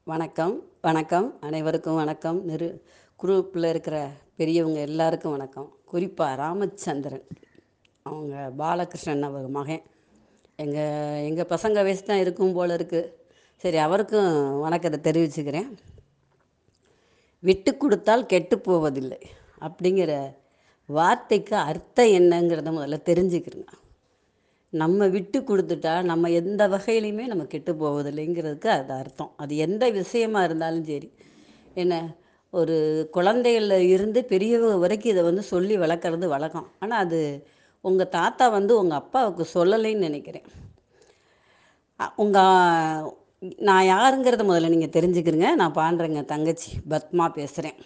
வணக்கம் வணக்கம் அனைவருக்கும் வணக்கம் நிரு குரூப்பில் இருக்கிற பெரியவங்க எல்லாருக்கும் வணக்கம் குறிப்பாக ராமச்சந்திரன் அவங்க பாலகிருஷ்ணன் அவங்க மகன் எங்கள் எங்கள் பசங்க வயசு தான் இருக்கும் போல இருக்குது சரி அவருக்கும் வணக்கத்தை தெரிவிச்சுக்கிறேன் விட்டு கொடுத்தால் கெட்டு போவதில்லை அப்படிங்கிற வார்த்தைக்கு அர்த்தம் என்னங்கிறத முதல்ல தெரிஞ்சுக்கிறேங்க நம்ம விட்டு கொடுத்துட்டா நம்ம எந்த வகையிலையுமே நம்ம கெட்டு போவதில்லைங்கிறதுக்கு அது அர்த்தம் அது எந்த விஷயமா இருந்தாலும் சரி என்ன ஒரு குழந்தைகள்ல இருந்து பெரியவங்க வரைக்கும் இதை வந்து சொல்லி வளர்க்குறது வழக்கம் ஆனால் அது உங்கள் தாத்தா வந்து உங்கள் அப்பாவுக்கு சொல்லலைன்னு நினைக்கிறேன் உங்கள் நான் யாருங்கிறத முதல்ல நீங்கள் தெரிஞ்சுக்கிறங்க நான் பாண்டுறேங்க தங்கச்சி பத்மா பேசுகிறேன்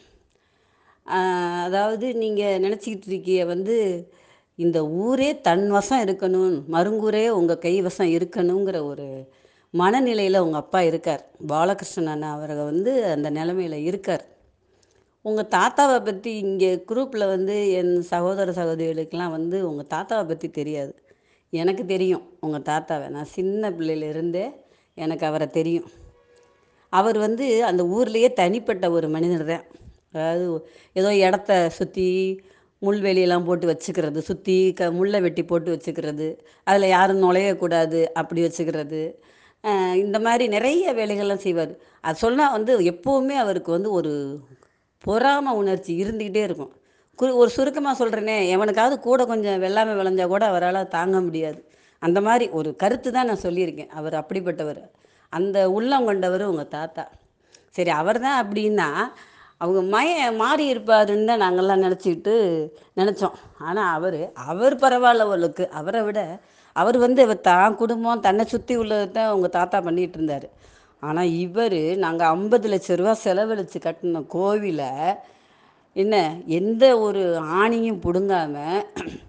அதாவது நீங்கள் நினச்சிக்கிட்டு இருக்கிய வந்து இந்த ஊரே தன் வசம் இருக்கணும் மருங்கூரே உங்கள் கை வசம் இருக்கணுங்கிற ஒரு மனநிலையில் உங்கள் அப்பா இருக்கார் பாலகிருஷ்ணன் அண்ணா அவர்கள் வந்து அந்த நிலமையில் இருக்கார் உங்கள் தாத்தாவை பற்றி இங்கே குரூப்பில் வந்து என் சகோதர சகோதரிகளுக்கெல்லாம் வந்து உங்கள் தாத்தாவை பற்றி தெரியாது எனக்கு தெரியும் உங்கள் தாத்தாவை நான் சின்ன பிள்ளையிலேருந்தே எனக்கு அவரை தெரியும் அவர் வந்து அந்த ஊர்லேயே தனிப்பட்ட ஒரு மனிதர் தான் அதாவது ஏதோ இடத்த சுற்றி முள்வெளியெல்லாம் போட்டு வச்சுக்கிறது சுற்றி க முள்ளை வெட்டி போட்டு வச்சுக்கிறது அதில் யாரும் நுழையக்கூடாது அப்படி வச்சுக்கிறது இந்த மாதிரி நிறைய வேலைகள்லாம் செய்வார் அது சொன்னால் வந்து எப்போவுமே அவருக்கு வந்து ஒரு பொறாம உணர்ச்சி இருந்துக்கிட்டே இருக்கும் கு ஒரு சுருக்கமாக சொல்கிறேனே எவனுக்காவது கூட கொஞ்சம் வெள்ளாமை விளைஞ்சா கூட அவரால் தாங்க முடியாது அந்த மாதிரி ஒரு கருத்து தான் நான் சொல்லியிருக்கேன் அவர் அப்படிப்பட்டவர் அந்த உள்ளம் கொண்டவர் உங்கள் தாத்தா சரி அவர் தான் அப்படின்னா அவங்க மய மாறி இருப்பாருன்னு தான் நாங்கள்லாம் நினச்சிக்கிட்டு நினச்சோம் ஆனால் அவர் அவர் பரவாயில்ல அவளுக்கு அவரை விட அவர் வந்து இவர் தான் குடும்பம் தன்னை சுற்றி உள்ளதை தான் உங்கள் தாத்தா பண்ணிகிட்டு இருந்தார் ஆனால் இவர் நாங்கள் ஐம்பது லட்ச ரூபா செலவழித்து கட்டின கோவிலை என்ன எந்த ஒரு ஆணியும் பிடுங்காமல்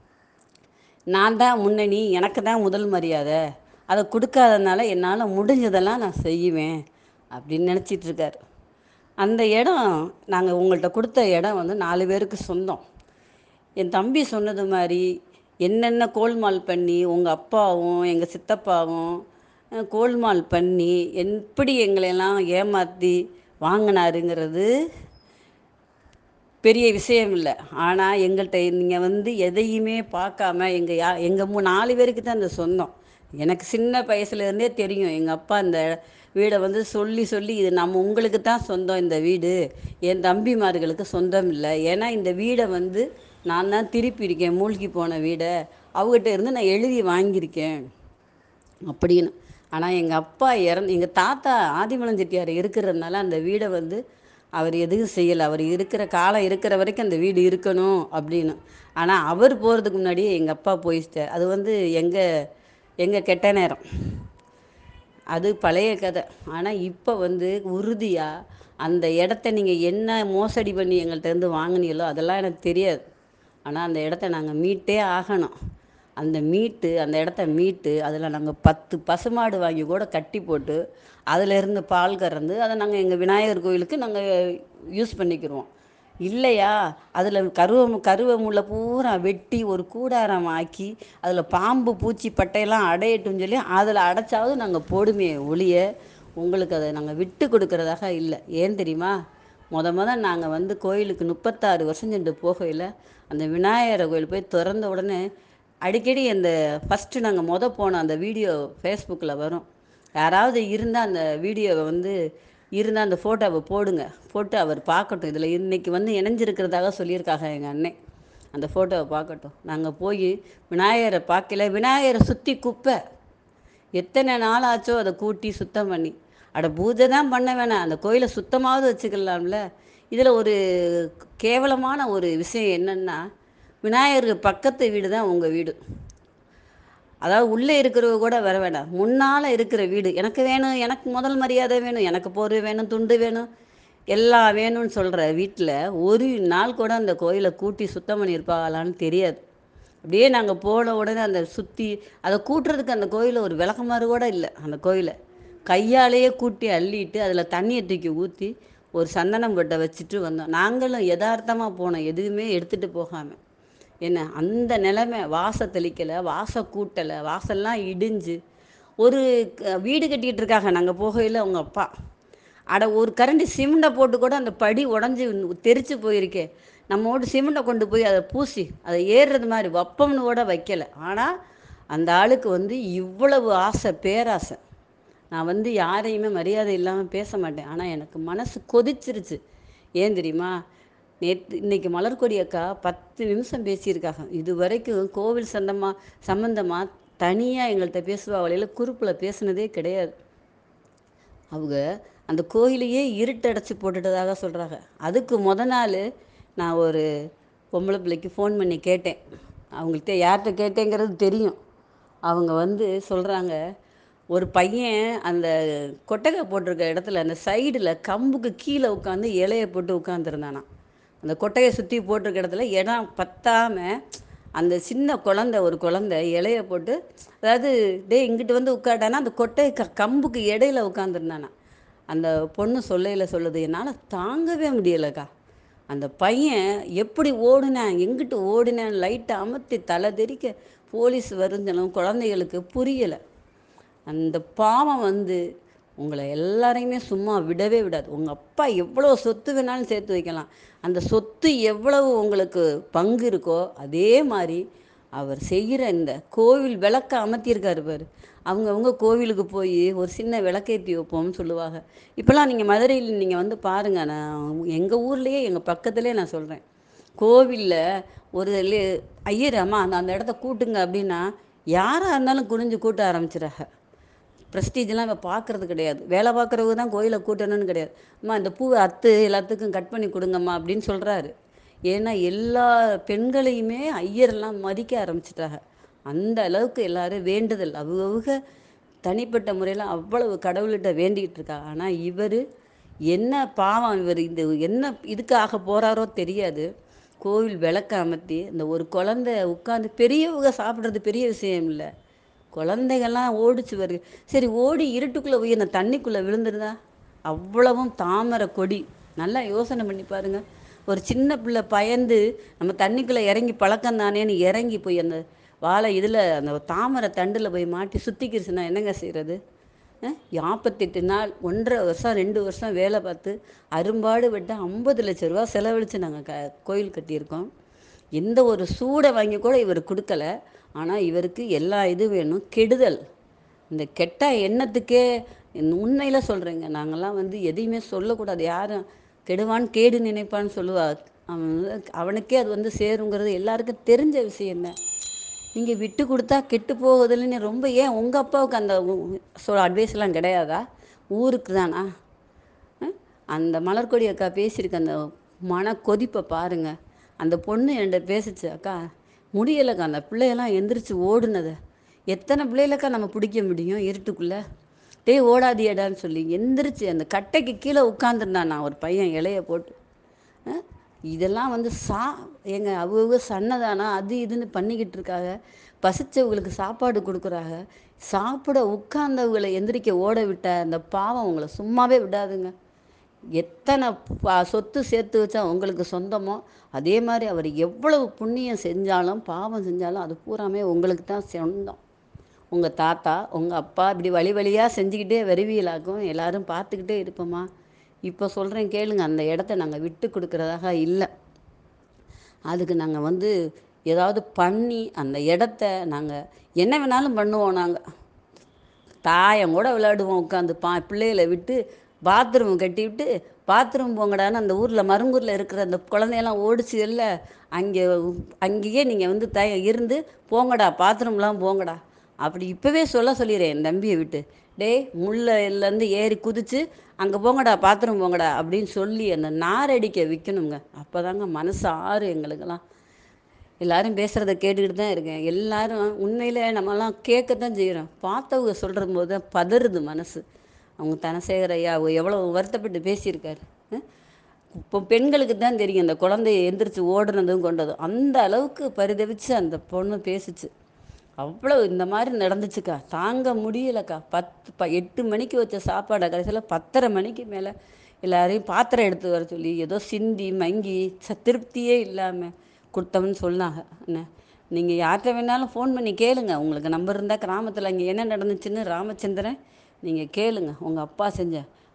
நான் தான் முன்னணி எனக்கு தான் முதல் மரியாதை அதை கொடுக்காதனால என்னால் முடிஞ்சதெல்லாம் நான் செய்வேன் அப்படின்னு நினச்சிட்டு இருக்கார் அந்த இடம் நாங்கள் உங்கள்கிட்ட கொடுத்த இடம் வந்து நாலு பேருக்கு சொந்தம் என் தம்பி சொன்னது மாதிரி என்னென்ன கோல்மால் பண்ணி உங்கள் அப்பாவும் எங்கள் சித்தப்பாவும் கோல்மால் பண்ணி எப்படி எங்களையெல்லாம் ஏமாற்றி வாங்கினாருங்கிறது பெரிய விஷயம் இல்லை ஆனால் எங்கள்கிட்ட நீங்கள் வந்து எதையுமே பார்க்காம எங்கள் யா எங்கள் மூ நாலு பேருக்கு தான் அந்த சொந்தம் எனக்கு சின்ன வயசுலேருந்தே தெரியும் எங்கள் அப்பா இந்த வீடை வந்து சொல்லி சொல்லி இது நம்ம உங்களுக்கு தான் சொந்தம் இந்த வீடு என் தம்பிமார்களுக்கு சொந்தம் இல்லை ஏன்னா இந்த வீடை வந்து நான் தான் திருப்பி இருக்கேன் மூழ்கி போன வீடை அவங்ககிட்ட இருந்து நான் எழுதி வாங்கியிருக்கேன் அப்படின்னு ஆனால் எங்கள் அப்பா இறந்து எங்கள் தாத்தா ஆதிமலம் செட்டியார் இருக்கிறதுனால அந்த வீடை வந்து அவர் எதுவும் செய்யலை அவர் இருக்கிற காலம் இருக்கிற வரைக்கும் அந்த வீடு இருக்கணும் அப்படின்னு ஆனால் அவர் போகிறதுக்கு முன்னாடியே எங்கள் அப்பா போயிட்டார் அது வந்து எங்கள் எங்கள் கெட்ட நேரம் அது பழைய கதை ஆனால் இப்போ வந்து உறுதியாக அந்த இடத்த நீங்கள் என்ன மோசடி பண்ணி எங்கள்கிட்டருந்து வாங்கினீங்களோ அதெல்லாம் எனக்கு தெரியாது ஆனால் அந்த இடத்த நாங்கள் மீட்டே ஆகணும் அந்த மீட்டு அந்த இடத்த மீட்டு அதில் நாங்கள் பத்து பசுமாடு வாங்கி கூட கட்டி போட்டு அதில் இருந்து பால் கறந்து அதை நாங்கள் எங்கள் விநாயகர் கோயிலுக்கு நாங்கள் யூஸ் பண்ணிக்கிடுவோம் இல்லையா அதில் கருவ கருவ முல்லை பூரா வெட்டி ஒரு கூடாரம் ஆக்கி அதில் பாம்பு பூச்சி பட்டையெல்லாம் அடையட்டும்னு சொல்லி அதில் அடைச்சாவது நாங்கள் போடுமே ஒளிய உங்களுக்கு அதை நாங்கள் விட்டு கொடுக்கறதாக இல்லை ஏன் தெரியுமா முத முத நாங்கள் வந்து கோயிலுக்கு முப்பத்தாறு வருஷம் சென்று போகையில் அந்த விநாயகர் கோயில் போய் திறந்த உடனே அடிக்கடி அந்த ஃபஸ்ட்டு நாங்கள் மொத போன அந்த வீடியோ ஃபேஸ்புக்கில் வரும் யாராவது இருந்தால் அந்த வீடியோவை வந்து இருந்தால் அந்த ஃபோட்டோவை போடுங்க போட்டு அவர் பார்க்கட்டும் இதில் இன்றைக்கி வந்து இணைஞ்சிருக்கிறதாக சொல்லியிருக்காங்க எங்கள் அண்ணன் அந்த ஃபோட்டோவை பார்க்கட்டும் நாங்கள் போய் விநாயகரை பார்க்கல விநாயகரை சுற்றி குப்பை எத்தனை நாள் ஆச்சோ அதை கூட்டி சுத்தம் பண்ணி அட பூஜை தான் பண்ண வேணாம் அந்த கோயிலை சுத்தமாவது வச்சுக்கலாம்ல இதில் ஒரு கேவலமான ஒரு விஷயம் என்னென்னா விநாயகருக்கு பக்கத்து வீடு தான் உங்கள் வீடு அதாவது உள்ளே இருக்கிறவங்க கூட வர வேண்டாம் முன்னால் இருக்கிற வீடு எனக்கு வேணும் எனக்கு முதல் மரியாதை வேணும் எனக்கு போர்வை வேணும் துண்டு வேணும் எல்லாம் வேணும்னு சொல்கிற வீட்டில் ஒரு நாள் கூட அந்த கோயிலை கூட்டி சுத்தம் பண்ணியிருப்பாங்களான்னு தெரியாது அப்படியே நாங்கள் போன உடனே அந்த சுற்றி அதை கூட்டுறதுக்கு அந்த கோயிலில் ஒரு விளக்கமாறு கூட இல்லை அந்த கோயிலை கையாலேயே கூட்டி அள்ளிட்டு அதில் தண்ணியை தூக்கி ஊற்றி ஒரு சந்தனம் பட்டை வச்சுட்டு வந்தோம் நாங்களும் யதார்த்தமாக போனோம் எதுவுமே எடுத்துகிட்டு போகாமல் என்ன அந்த நிலமை வாச தெளிக்கலை வாச கூட்டலை வாசல்லாம் இடிஞ்சு ஒரு க- வீடு கட்டிக்கிட்டு இருக்காங்க நாங்கள் போகையில் அவங்க அப்பா அட ஒரு கரண்டி சிமெண்டை போட்டு கூட அந்த படி உடஞ்சி தெரிச்சு போயிருக்கே நம்மோடு சிமெண்டை கொண்டு போய் அதை பூசி அதை ஏறுறது மாதிரி வப்பம்னு கூட வைக்கலை ஆனால் அந்த ஆளுக்கு வந்து இவ்வளவு ஆசை பேராசை நான் வந்து யாரையுமே மரியாதை இல்லாமல் பேச மாட்டேன் ஆனால் எனக்கு மனசு கொதிச்சிருச்சு ஏன் தெரியுமா நேற்று இன்னைக்கு மலர்கொடி அக்கா பத்து நிமிஷம் பேசியிருக்காங்க இது வரைக்கும் கோவில் சந்தமாக சம்மந்தமாக தனியாக எங்கள்கிட்ட பேசுவா வழியில் குறுப்பில் பேசுனதே கிடையாது அவங்க அந்த கோயிலையே இருட்டடைச்சி போட்டுட்டதாக சொல்கிறாங்க அதுக்கு முத நாள் நான் ஒரு பொம்பளை பிள்ளைக்கு ஃபோன் பண்ணி கேட்டேன் அவங்கள்ட்ட யார்கிட்ட கேட்டேங்கிறது தெரியும் அவங்க வந்து சொல்கிறாங்க ஒரு பையன் அந்த கொட்டகை போட்டிருக்க இடத்துல அந்த சைடில் கம்புக்கு கீழே உட்காந்து இலைய போட்டு உட்காந்துருந்தானாம் அந்த கொட்டையை சுற்றி போட்டிருக்க இடத்துல இடம் பத்தாமல் அந்த சின்ன குழந்த ஒரு குழந்த இலைய போட்டு அதாவது டேய் இங்கிட்டு வந்து உட்காட்டானா அந்த கொட்டை க கம்புக்கு இடையில உட்காந்துருந்தானா அந்த பொண்ணு சொல்லையில் சொல்லுது என்னால் தாங்கவே முடியலக்கா அந்த பையன் எப்படி ஓடுனேன் எங்கிட்டு ஓடினேன் லைட்டை அமர்த்தி தலை தெறிக்க போலீஸ் வருஞ்சனும் குழந்தைகளுக்கு புரியலை அந்த பாவம் வந்து உங்களை எல்லாரையுமே சும்மா விடவே விடாது உங்கள் அப்பா எவ்வளோ சொத்து வேணாலும் சேர்த்து வைக்கலாம் அந்த சொத்து எவ்வளவு உங்களுக்கு பங்கு இருக்கோ அதே மாதிரி அவர் செய்கிற இந்த கோவில் விளக்க அமர்த்தியிருக்காரு பாரு அவங்கவுங்க கோவிலுக்கு போய் ஒரு சின்ன விளக்கேற்றி வைப்போம்னு சொல்லுவாங்க இப்போல்லாம் நீங்கள் மதுரையில் நீங்கள் வந்து பாருங்கள் நான் எங்கள் ஊர்லேயே எங்கள் பக்கத்துலேயே நான் சொல்கிறேன் கோவிலில் ஒரு லே- ஐயர் அம்மா அந்த அந்த இடத்த கூட்டுங்க அப்படின்னா யாராக இருந்தாலும் குனிஞ்சு கூட்ட ஆரம்பிச்சிடுறாங்க ப்ரெஸ்டீஜெலாம் இப்போ பார்க்கறது கிடையாது வேலை பார்க்குறவங்க தான் கோயிலை கூட்டணும்னு கிடையாது அம்மா இந்த பூவை அத்து எல்லாத்துக்கும் கட் பண்ணி கொடுங்கம்மா அப்படின்னு சொல்கிறாரு ஏன்னா எல்லா பெண்களையுமே ஐயரெல்லாம் மதிக்க ஆரம்பிச்சிட்டாங்க அந்த அளவுக்கு எல்லாரும் வேண்டுதல் அவங்க தனிப்பட்ட முறையில் அவ்வளவு கடவுள்கிட்ட வேண்டிக்கிட்டு இருக்காங்க ஆனால் இவர் என்ன பாவம் இவர் இந்த என்ன இதுக்காக போகிறாரோ தெரியாது கோவில் விளக்க அமர்த்தி இந்த ஒரு குழந்தை உட்காந்து பெரியவங்க சாப்பிட்றது பெரிய விஷயம் இல்லை குழந்தைகள்லாம் ஓடிச்சு வருது சரி ஓடி இருட்டுக்குள்ளே போய் அந்த தண்ணிக்குள்ளே விழுந்துருந்தா அவ்வளவும் தாமரை கொடி நல்லா யோசனை பண்ணி பாருங்க ஒரு சின்ன பிள்ளை பயந்து நம்ம தண்ணிக்குள்ளே இறங்கி பழக்கம் தானேன்னு இறங்கி போய் அந்த வாழை இதில் அந்த தாமரை தண்டில் போய் மாட்டி சுத்திக்கிருச்சுன்னா என்னங்க செய்கிறது நாற்பத்தெட்டு நாள் ஒன்றரை வருஷம் ரெண்டு வருஷம் வேலை பார்த்து அரும்பாடு விட்டு ஐம்பது லட்ச ரூபா செலவழித்து நாங்கள் க கோயில் கட்டியிருக்கோம் எந்த ஒரு சூடை வாங்கி கூட இவர் கொடுக்கல ஆனால் இவருக்கு எல்லா இது வேணும் கெடுதல் இந்த கெட்ட எண்ணத்துக்கே உண்மையில் சொல்கிறேங்க நாங்கள்லாம் வந்து எதையுமே சொல்லக்கூடாது யாரும் கெடுவான் கேடு நினைப்பான்னு சொல்லுவா அவன் வந்து அவனுக்கே அது வந்து சேருங்கிறது எல்லாருக்கும் தெரிஞ்ச விஷயம்தான் நீங்கள் விட்டு கொடுத்தா கெட்டு போகுதுன்னு ரொம்ப ஏன் உங்கள் அப்பாவுக்கு அந்த சொ அட்வைஸ்லாம் கிடையாதா ஊருக்கு தானா அஹ்? அந்த மலர்கொடி அக்கா பேசியிருக்க அந்த மன கொதிப்பை பாருங்க அந்த பொண்ணு என்கிட்ட பேசுச்சு அக்கா முடியலைக்கா அந்த பிள்ளையெல்லாம் எந்திரிச்சு ஓடுனதை எத்தனை பிள்ளைகளக்கா நம்ம பிடிக்க முடியும் இருட்டுக்குள்ளே டேய் ஓடாதியடான்னு சொல்லி எந்திரிச்சு அந்த கட்டைக்கு கீழே உட்காந்துருந்தான் நான் ஒரு பையன் இலைய போட்டு அஹ்? இதெல்லாம் வந்து சா எங்க அவங்க சன்னதானா அது இதுன்னு பண்ணிக்கிட்டு இருக்காங்க பசிச்சவங்களுக்கு சாப்பாடு கொடுக்குறாங்க சாப்பிட உட்கார்ந்தவங்களை எந்திரிக்க ஓட விட்ட அந்த பாவம் உங்களை சும்மாவே விடாதுங்க எத்தனை பா- சொத்து சேர்த்து வச்சா உங்களுக்கு சொந்தமோ அதே மாதிரி அவர் எவ்வளவு புண்ணியம் செஞ்சாலும் பாவம் செஞ்சாலும் அது பூராமே உங்களுக்கு தான் சொந்தம் உங்கள் தாத்தா உங்கள் அப்பா இப்படி வழி வழியாக செஞ்சுக்கிட்டே வருவீங்களாக்கும் எல்லாரும் பார்த்துக்கிட்டே இருப்போமா இப்போ சொல்கிறேன் கேளுங்க அந்த இடத்த நாங்கள் விட்டு கொடுக்குறதாக இல்லை அதுக்கு நாங்கள் வந்து ஏதாவது பண்ணி அந்த இடத்த நாங்கள் என்ன வேணாலும் பண்ணுவோம் நாங்கள் தாயம் கூட விளையாடுவோம் உட்காந்து பா பிள்ளைகளை விட்டு பாத்ரூம் கட்டி விட்டு பாத்ரூம் போங்கடான்னு அந்த ஊரில் மருங்கூரில் இருக்கிற அந்த குழந்தையெல்லாம் ஓடிச்சு இல்லை அங்கே அங்கேயே நீங்கள் வந்து த இருந்து போங்கடா பாத்ரூம்லாம் போங்கடா அப்படி இப்போவே சொல்ல சொல்லிடுறேன் என் தம்பியை விட்டு டேய் முள்ளையிலேருந்து ஏறி குதிச்சு அங்கே போங்கடா பாத்ரூம் போங்கடா அப்படின்னு சொல்லி அந்த நாரடிக்க விற்கணுங்க அப்போ தாங்க மனசு ஆறு எங்களுக்கெல்லாம் எல்லாரும் பேசுகிறத கேட்டுக்கிட்டு தான் இருக்கேன் எல்லாரும் உண்மையில் நம்மலாம் கேட்கத்தான் செய்கிறோம் பார்த்தவங்க சொல்கிற போது தான் பதறுது மனசு அவங்க தனசேகர் ஐயா அவங்க எவ்வளோ வருத்தப்பட்டு பேசியிருக்காரு அஹ்? இப்போ பெண்களுக்கு தான் தெரியும் அந்த குழந்தைய எந்திரிச்சு ஓடுனதும் கொண்டதும் அந்த அளவுக்கு பரிதவிச்சு அந்த பொண்ணு பேசுச்சு அவ்வளோ இந்த மாதிரி நடந்துச்சுக்கா தாங்க முடியலக்கா பத்து ப எட்டு மணிக்கு வச்ச சாப்பாடை கடைசியில் பத்தரை மணிக்கு மேலே எல்லாரையும் பாத்திரம் எடுத்து வர சொல்லி ஏதோ சிந்தி மங்கி ச திருப்தியே இல்லாமல் கொடுத்தோம்னு சொன்னாங்க என்ன நீங்கள் யார்கிட்ட வேணாலும் ஃபோன் பண்ணி கேளுங்க உங்களுக்கு நம்பர் இருந்தால் கிராமத்தில் அங்கே என்ன நடந்துச்சுன்னு ராமச்சந்திரன் நீங்கள் கேளுங்க உங்கள் அப்பா செஞ்ச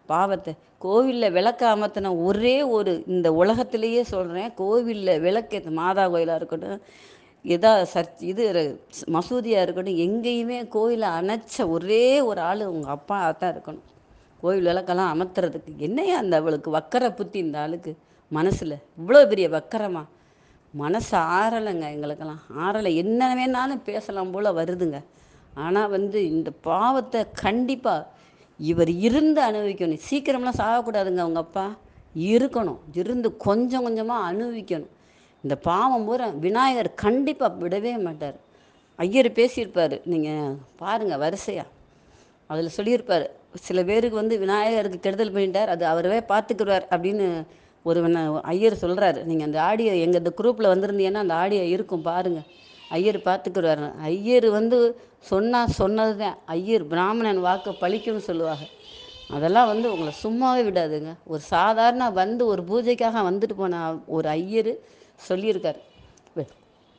பாவத்தை கோவிலில் விளக்க அமர்த்தின ஒரே ஒரு இந்த உலகத்திலேயே சொல்கிறேன் கோவிலில் விளக்கு மாதா கோயிலாக இருக்கட்டும் எதா சர்ச் இது மசூதியாக இருக்கட்டும் எங்கேயுமே கோயிலை அணைச்ச ஒரே ஒரு ஆள் உங்கள் அப்பா தான் இருக்கணும் கோவில் விளக்கெல்லாம் அமர்த்துறதுக்கு என்னையா அந்த அவளுக்கு வக்கர புத்தி இந்த ஆளுக்கு மனசில் இவ்வளோ பெரிய வக்கரமா மனசு ஆறலைங்க எங்களுக்கெல்லாம் ஆறலை என்ன வேணாலும் பேசலாம் போல் வருதுங்க ஆனால் வந்து இந்த பாவத்தை கண்டிப்பாக இவர் இருந்து அனுபவிக்கணும் சீக்கிரம்லாம் சாகக்கூடாதுங்க அவங்க அப்பா இருக்கணும் இருந்து கொஞ்சம் கொஞ்சமாக அனுபவிக்கணும் இந்த பாவம் பூரா விநாயகர் கண்டிப்பாக விடவே மாட்டார் ஐயர் பேசியிருப்பார் நீங்கள் பாருங்கள் வரிசையாக அதில் சொல்லியிருப்பார் சில பேருக்கு வந்து விநாயகருக்கு கெடுதல் பண்ணிட்டார் அது அவரவே பார்த்துக்குருவார் அப்படின்னு ஒரு வண்ண- ஐயர் சொல்கிறாரு நீங்கள் அந்த ஆடியோ எங்கள் இந்த குரூப்பில் வந்திருந்தீங்கன்னா அந்த ஆடியோ இருக்கும் பாருங்கள் ஐயர் பார்த்துக்குருவார் ஐயர் வந்து சொன்னால் சொன்னது தான் ஐயர் பிராமணன் வாக்கு பழிக்கும்னு சொல்லுவாங்க அதெல்லாம் வந்து உங்களை சும்மாவே விடாதுங்க ஒரு சாதாரண வந்து ஒரு பூஜைக்காக வந்துட்டு போன ஒரு ஐயர் சொல்லியிருக்காரு வி-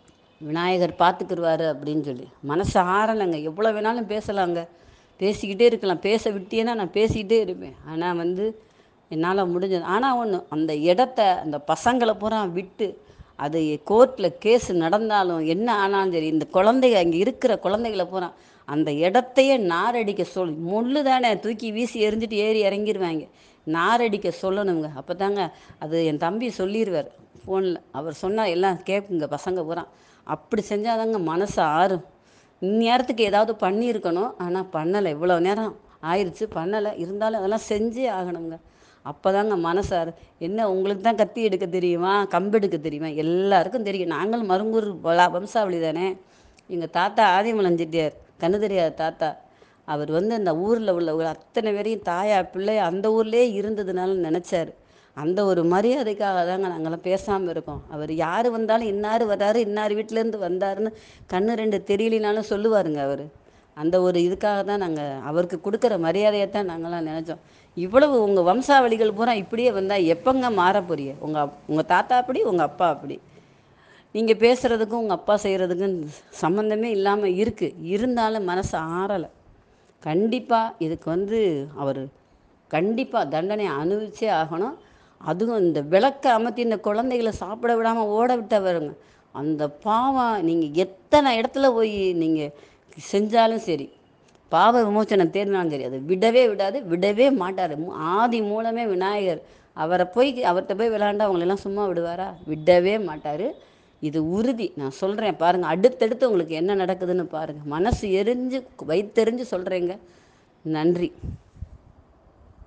விநாயகர் பார்த்துக்குருவாரு அப்படின்னு சொல்லி மனசு ஆறலைங்க எவ்வளோ வேணாலும் பேசலாங்க பேசிக்கிட்டே இருக்கலாம் பேச விட்டியேன்னா நான் பேசிக்கிட்டே இருப்பேன் ஆனால் வந்து என்னால் முடிஞ்சது ஆனால் ஒன்று அந்த இடத்த அந்த பசங்களை பூரா விட்டு அது கோர்ட்டில் கேஸ் நடந்தாலும் என்ன ஆனாலும் சரி இந்த குழந்தைங்க அங்கே இருக்கிற குழந்தைகளை பூரா அந்த இடத்தையே நாரடிக்க சொல் முள்ளு தானே தூக்கி வீசி எறிஞ்சிட்டு ஏறி இறங்கிடுவாங்க நாரடிக்க சொல்லணுங்க அப்போ தாங்க அது என் தம்பி சொல்லிடுவார் ஃபோனில் அவர் சொன்னால் எல்லாம் கேட்குங்க பசங்க பூரா அப்படி செஞ்சாதாங்க மனசு ஆறும் இந்நேரத்துக்கு ஏதாவது பண்ணியிருக்கணும் ஆனால் பண்ணலை இவ்வளோ நேரம் ஆயிடுச்சு பண்ணலை இருந்தாலும் அதெல்லாம் செஞ்சே ஆகணுங்க அப்போ தாங்க மனசார் என்ன உங்களுக்கு தான் கத்தி எடுக்க தெரியுமா கம்பு எடுக்க தெரியுமா எல்லாருக்கும் தெரியும் நாங்கள் மருங்கூர் வளா- வம்சாவளி தானே எங்கள் தாத்தா ஆதிமலம் செட்டியார் கண்ணு தெரியாத தாத்தா அவர் வந்து அந்த ஊரில் உள்ள ஒரு அத்தனை பேரையும் தாயா பிள்ளை அந்த ஊர்லேயே இருந்ததுனால நினச்சாரு அந்த ஒரு மரியாதைக்காக தாங்க நாங்கள்லாம் பேசாமல் இருக்கோம் அவர் யார் வந்தாலும் இன்னார் வர்றாரு இன்னார் வீட்டிலேருந்து வந்தாருன்னு கண்ணு ரெண்டு தெரியலினாலும் சொல்லுவாருங்க அவர் அந்த ஒரு இதுக்காக தான் நாங்கள் அவருக்கு கொடுக்குற மரியாதையை தான் நாங்கள்லாம் நினச்சோம் இவ்வளவு உங்கள் வம்சாவளிகள் பூரா இப்படியே வந்தால் எப்போங்க மாற போறீங்க உங்கள் உங்கள் தாத்தா அப்படி உங்கள் அப்பா அப்படி நீங்கள் பேசுகிறதுக்கும் உங்கள் அப்பா செய்கிறதுக்கும் சம்மந்தமே இல்லாமல் இருக்குது இருந்தாலும் மனசு ஆறலை கண்டிப்பாக இதுக்கு வந்து அவர் கண்டிப்பாக தண்டனை அனுபவிச்சே ஆகணும் அதுவும் இந்த விளக்க அமர்த்தி இந்த குழந்தைகளை சாப்பிட விடாமல் ஓட விட்டவருங்க அந்த பாவம் நீங்கள் எத்தனை இடத்துல போய் நீங்கள் செஞ்சாலும் சரி பாவ விமோச்சனம் தேடினாலும் சரி அது விடவே விடாது விடவே மாட்டார் ஆதி மூலமே விநாயகர் அவரை போய் அவர்கிட்ட போய் விளையாண்டா அவங்களெல்லாம் சும்மா விடுவாரா விடவே மாட்டார் இது உறுதி நான் சொல்கிறேன் பாருங்கள் அடுத்தடுத்து உங்களுக்கு என்ன நடக்குதுன்னு பாருங்கள் மனசு எரிஞ்சு வைத்தெரிஞ்சு சொல்கிறேங்க நன்றி